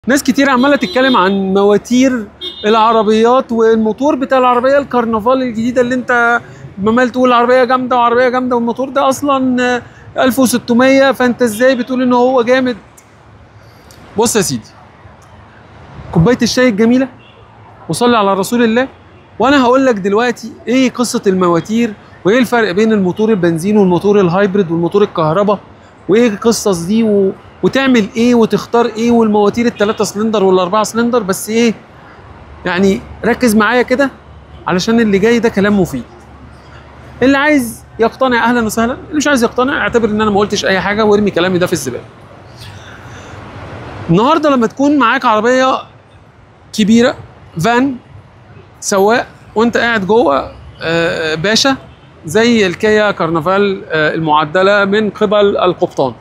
ناس كتير عماله تتكلم عن مواتير العربيات والموتور بتاع العربيه الكرنفال الجديده اللي انت عمال تقول عربيه جامده وعربيه جامده والموتور ده اصلا آه، 1600 فانت ازاي بتقول ان هو جامد بص يا سيدي كوبايه الشاي الجميله وصلي على رسول الله وانا هقول لك دلوقتي ايه قصه المواتير وايه الفرق بين الموتور البنزين والموتور الهايبريد والموتور الكهرباء وايه القصص دي و... وتعمل ايه وتختار ايه والمواتير الثلاثة سلندر والاربعة سلندر بس ايه يعني ركز معايا كده علشان اللي جاي ده كلام مفيد اللي عايز يقتنع اهلا وسهلا اللي مش عايز يقتنع اعتبر ان انا ما قلتش اي حاجه وارمي كلامي ده في الزباله النهارده لما تكون معاك عربيه كبيره فان سواق وانت قاعد جوه آه، باشا زي الكيا كرنفال آه، المعدله من قبل القبطان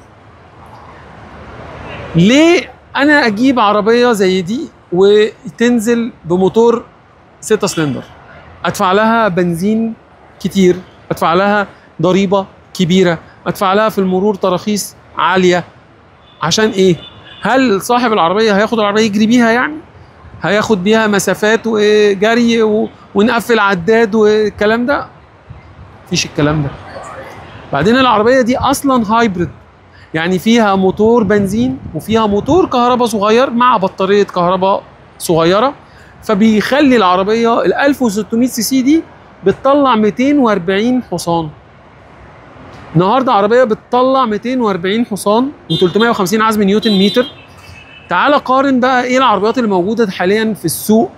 ليه انا اجيب عربيه زي دي وتنزل بموتور 6 سلندر ادفع لها بنزين كتير ادفع لها ضريبه كبيره ادفع لها في المرور تراخيص عاليه عشان ايه هل صاحب العربيه هياخد العربيه يجري بيها يعني هياخد بيها مسافات وجري و... ونقفل عداد والكلام ده مفيش الكلام ده بعدين العربيه دي اصلا هايبرد يعني فيها موتور بنزين وفيها موتور كهرباء صغير مع بطاريه كهرباء صغيره فبيخلي العربيه ال 1600 سي سي دي بتطلع 240 حصان النهارده عربيه بتطلع 240 حصان و350 عزم نيوتن متر تعال قارن بقى ايه العربيات اللي موجوده حاليا في السوق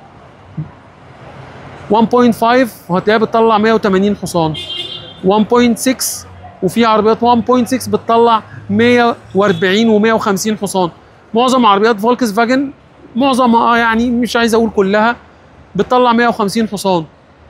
1.5 وهتلاقيها بتطلع 180 حصان 1.6 وفي عربيات 1.6 بتطلع 140 و150 حصان معظم عربيات فولكس فاجن معظمها يعني مش عايز اقول كلها بتطلع 150 حصان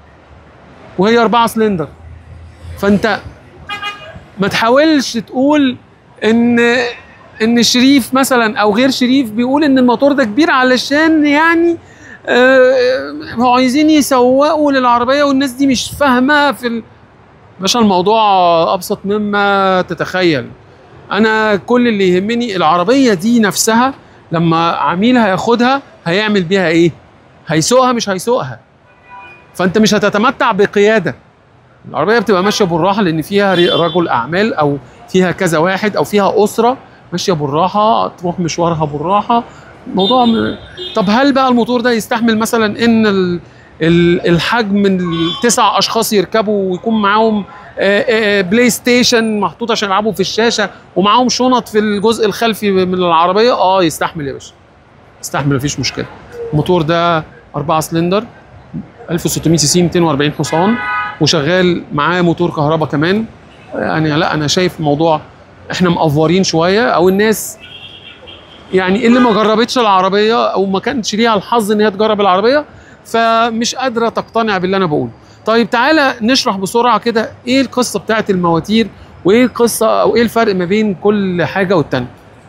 وهي 4 سلندر فانت ما تحاولش تقول ان ان شريف مثلا او غير شريف بيقول ان الموتور ده كبير علشان يعني آه، هو عايزين يسوقوا للعربيه والناس دي مش فاهمه في ال... باشا الموضوع ابسط مما تتخيل انا كل اللي يهمني العربيه دي نفسها لما عميل هياخدها هيعمل بيها ايه هيسوقها مش هيسوقها فانت مش هتتمتع بقياده العربيه بتبقى ماشيه بالراحه لان فيها ر- رجل اعمال او فيها كذا واحد او فيها اسره ماشيه بالراحه تروح مشوارها بالراحه موضوع م... طب هل بقى الموتور ده يستحمل مثلا ان ال... ال- الحجم التسع اشخاص يركبوا ويكون معاهم آه، آه، بلاي ستيشن محطوط عشان يلعبوا في الشاشه ومعاهم شنط في الجزء الخلفي من العربيه اه يستحمل يا باشا يستحمل مفيش مشكله الموتور ده 4 سلندر 1600 سي سي 240 حصان وشغال معاه موتور كهرباء كمان يعني لا انا شايف الموضوع احنا مقفورين شويه او الناس يعني اللي ما جربتش العربيه او ما كانش ليها الحظ ان هي تجرب العربيه فمش قادره تقتنع باللي انا بقوله طيب تعالى نشرح بسرعه كده ايه القصه بتاعت المواتير وايه القصه او ايه الفرق ما بين كل حاجه والتانيه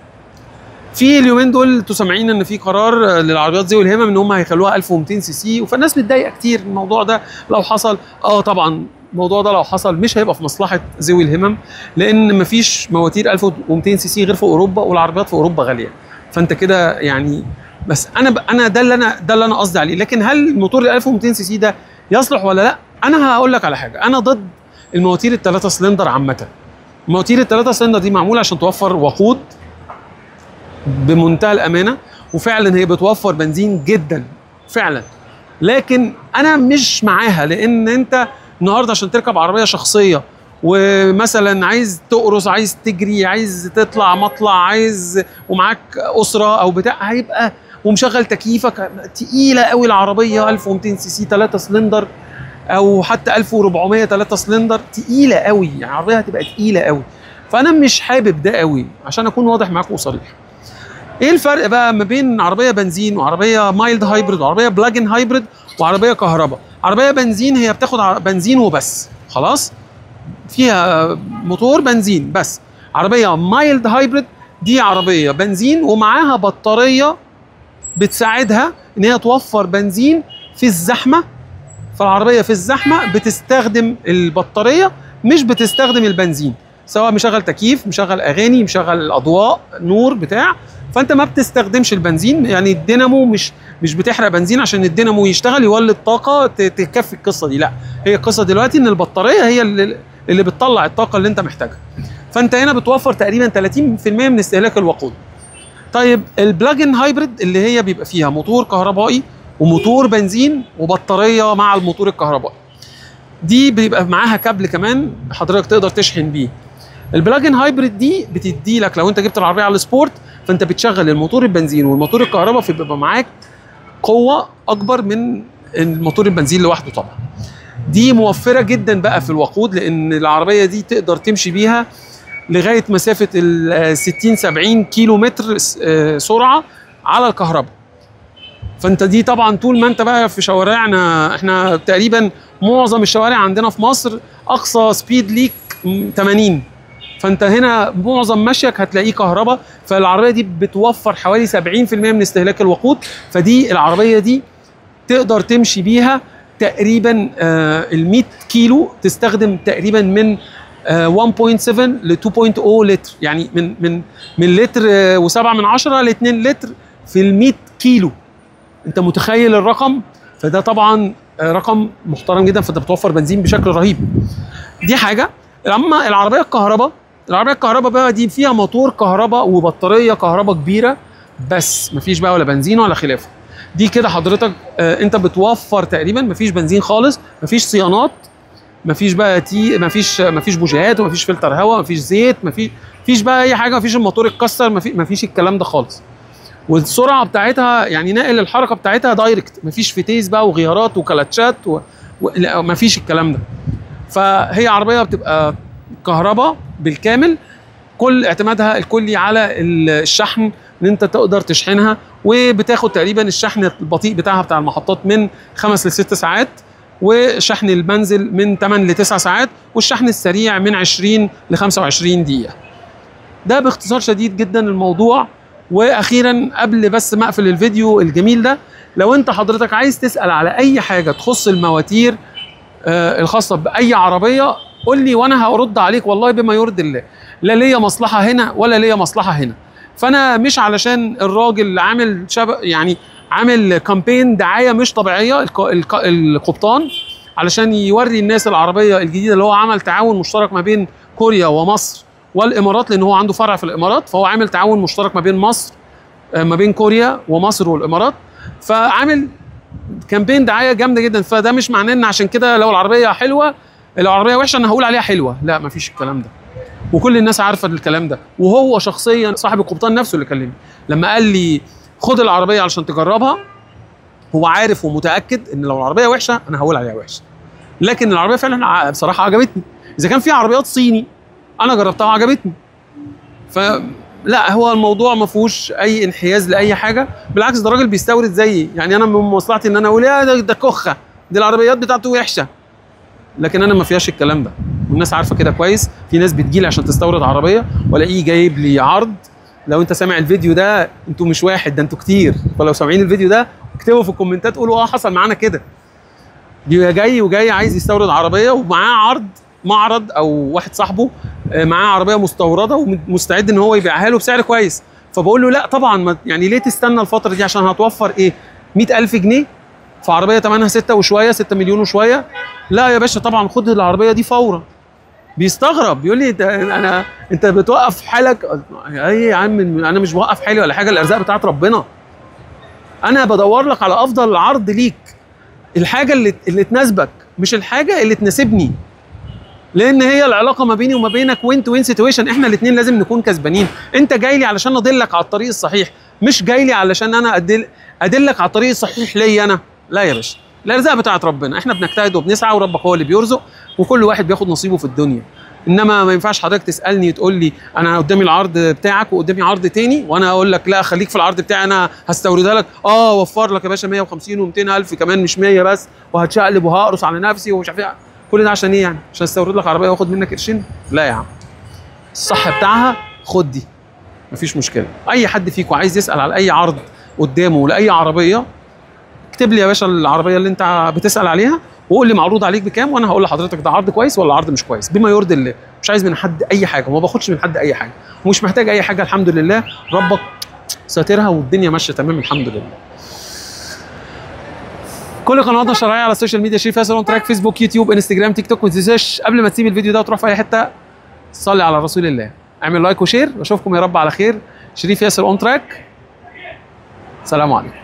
في اليومين دول انتوا سامعين ان في قرار آه، للعربيات ذوي الهمم ان هم هيخلوها 1200 سي سي فالناس متضايقه كتير من الموضوع ده لو حصل اه طبعا الموضوع ده لو حصل مش هيبقى في مصلحه ذوي الهمم لان مفيش مواتير 1200 سي سي غير في اوروبا والعربيات في اوروبا غاليه فانت كده يعني بس انا ب... انا ده اللي انا ده اللي انا قصدي عليه لكن هل الموتور ال 1200 سي سي ده يصلح ولا لا انا هقول لك على حاجه انا ضد المواتير الثلاثه سلندر عامه المواتير الثلاثه سلندر دي معموله عشان توفر وقود بمنتهى الامانه وفعلا هي بتوفر بنزين جدا فعلا لكن انا مش معاها لان انت النهارده عشان تركب عربيه شخصيه ومثلا عايز تقرص عايز تجري عايز تطلع مطلع عايز ومعاك اسره او بتاع هيبقى ومشغل تكييفك تقيله قوي العربيه 1200 سي سي 3 سلندر او حتى 1400 3 سلندر تقيله قوي يعني العربيه هتبقى تقيله قوي فانا مش حابب ده قوي عشان اكون واضح معاكم وصريح ايه الفرق بقى ما بين عربيه بنزين وعربيه مايلد هايبرد وعربيه بلاجن هايبرد وعربيه كهرباء عربيه بنزين هي بتاخد ع- بنزين وبس خلاص فيها موتور بنزين بس عربيه مايلد هايبرد دي عربيه بنزين ومعاها بطاريه بتساعدها ان هي توفر بنزين في الزحمه فالعربيه في الزحمه بتستخدم البطاريه مش بتستخدم البنزين سواء مشغل تكييف مشغل اغاني مشغل اضواء نور بتاع فانت ما بتستخدمش البنزين يعني الدينامو مش مش بتحرق بنزين عشان الدينامو يشتغل يولد طاقه ت- تكفي القصه دي لا هي القصه دلوقتي ان البطاريه هي اللي, اللي بتطلع الطاقه اللي انت محتاجها فانت هنا بتوفر تقريبا 30% من استهلاك الوقود طيب البلاجن هايبريد اللي هي بيبقى فيها موتور كهربائي وموتور بنزين وبطاريه مع الموتور الكهربائي دي بيبقى معاها كابل كمان حضرتك تقدر تشحن بيه البلاجن هايبريد دي بتدي لك لو انت جبت العربيه على السبورت فانت بتشغل الموتور البنزين والموتور الكهرباء فبيبقى معاك قوه اكبر من الموتور البنزين لوحده طبعا دي موفره جدا بقى في الوقود لان العربيه دي تقدر تمشي بيها لغايه مسافه ال 60 70 كيلو متر س- آه، سرعه على الكهرباء فانت دي طبعا طول ما انت بقى في شوارعنا احنا تقريبا معظم الشوارع عندنا في مصر اقصى سبيد ليك م- 80 فانت هنا معظم مشيك هتلاقيه كهرباء فالعربيه دي بتوفر حوالي 70% من استهلاك الوقود فدي العربيه دي تقدر تمشي بيها تقريبا آه ال 100 كيلو تستخدم تقريبا من آه 1.7 ل 2.0 لتر يعني من من من لتر آه و7 من عشرة ل 2 لتر في ال 100 كيلو انت متخيل الرقم فده طبعا آه، رقم محترم جدا فانت بتوفر بنزين بشكل رهيب دي حاجه اما العربيه الكهرباء العربيه الكهرباء بقى دي فيها موتور كهرباء وبطاريه كهرباء كبيره بس مفيش بقى ولا بنزين ولا خلافه دي كده حضرتك آه، انت بتوفر تقريبا مفيش بنزين خالص مفيش صيانات مفيش بقى تي مفيش مفيش بوجيهات ومفيش فلتر هواء مفيش زيت مفيش مفيش بقى اي حاجه مفيش الموتور اتكسر مفيش مفيش الكلام ده خالص والسرعه بتاعتها يعني ناقل الحركه بتاعتها دايركت مفيش فتيس بقى وغيارات وكلاتشات و... و... لا مفيش الكلام ده فهي عربيه بتبقى كهرباء بالكامل كل اعتمادها الكلي على ال- الشحن ان انت تقدر تشحنها وبتاخد تقريبا الشحن البطيء بتاعها بتاع المحطات من خمس لست ساعات وشحن المنزل من 8 ل 9 ساعات والشحن السريع من 20 ل 25 دقيقه ده باختصار شديد جدا الموضوع واخيرا قبل بس ما اقفل الفيديو الجميل ده لو انت حضرتك عايز تسال على اي حاجه تخص المواتير آه، الخاصه باي عربيه قول لي وانا هرد عليك والله بما يرضي الله لا ليا مصلحه هنا ولا ليا مصلحه هنا فانا مش علشان الراجل عامل شب يعني عامل كامبين دعايه مش طبيعيه الك- الك- القبطان علشان يوري الناس العربيه الجديده اللي هو عمل تعاون مشترك ما بين كوريا ومصر والامارات لان هو عنده فرع في الامارات فهو عامل تعاون مشترك ما بين مصر آه، ما بين كوريا ومصر والامارات فعامل كامبين دعايه جامده جدا فده مش معناه ان عشان كده لو العربيه حلوه لو العربيه وحشه انا هقول عليها حلوه لا مفيش الكلام ده وكل الناس عارفه الكلام ده وهو شخصيا صاحب القبطان نفسه اللي كلمني لما قال لي خد العربيه علشان تجربها هو عارف ومتاكد ان لو العربيه وحشه انا هقول عليها وحشه لكن العربيه فعلا ع- بصراحه عجبتني اذا كان في عربيات صيني انا جربتها وعجبتني فلا هو الموضوع ما فيهوش اي انحياز لاي حاجه بالعكس ده راجل بيستورد زيي يعني انا من مصلحتي ان انا اقول يا ده, ده كخه دي العربيات بتاعته وحشه لكن انا ما فيهاش الكلام ده والناس عارفه كده كويس في ناس بتجيلي عشان تستورد عربيه والاقيه جايب لي عرض لو انت سامع الفيديو ده انتوا مش واحد ده انتوا كتير فلو سامعين الفيديو ده اكتبوا في الكومنتات قولوا اه حصل معانا كده بيبقى جاي وجاي عايز يستورد عربيه ومعاه عرض معرض او واحد صاحبه آه، معاه عربيه مستورده ومستعد ان هو يبيعها له بسعر كويس فبقول له لا طبعا ما يعني ليه تستنى الفتره دي عشان هتوفر ايه 100000 جنيه في عربيه ثمنها 6 وشويه 6 مليون وشويه لا يا باشا طبعا خد العربيه دي فورا بيستغرب بيقول لي ده انا انت بتوقف حالك اي يا عم انا مش بوقف حالي ولا حاجه الارزاق بتاعت ربنا انا بدور لك على افضل عرض ليك الحاجه اللي اللي تناسبك مش الحاجه اللي تناسبني لان هي العلاقه ما بيني وما بينك وين تو وين سيتويشن احنا الاثنين لازم نكون كسبانين انت جاي لي علشان ادلك على الطريق الصحيح مش جاي لي علشان انا أدل ادلك على الطريق الصحيح ليا انا لا يا باشا الارزاق بتاعت ربنا احنا بنجتهد وبنسعى وربك هو اللي بيرزق وكل واحد بياخد نصيبه في الدنيا انما ما ينفعش حضرتك تسالني تقول لي انا قدامي العرض بتاعك وقدامي عرض تاني وانا اقول لك لا خليك في العرض بتاعي انا هستوردها لك اه وفر لك يا باشا 150 و200 الف كمان مش 100 بس وهتشقلب وهقرص على نفسي ومش عارف ايه كل ده عشان ايه يعني عشان استورد لك عربيه واخد منك قرشين لا يا عم الصح بتاعها خد دي مفيش مشكله اي حد فيكم عايز يسال على اي عرض قدامه لاي عربيه اكتب لي يا باشا العربيه اللي انت بتسال عليها وقول لي معروض عليك بكام وانا هقول لحضرتك ده عرض كويس ولا عرض مش كويس بما يرضي الله مش عايز من حد اي حاجه وما باخدش من حد اي حاجه ومش محتاج اي حاجه الحمد لله ربك ساترها والدنيا ماشيه تمام الحمد لله كل قنواتنا الشرعيه على السوشيال ميديا شريف ياسر اون تراك فيسبوك يوتيوب انستجرام تيك توك ما تنساش قبل ما تسيب الفيديو ده وتروح في اي حته صلي على رسول الله اعمل لايك وشير واشوفكم يا رب على خير شريف ياسر اون تراك سلام عليكم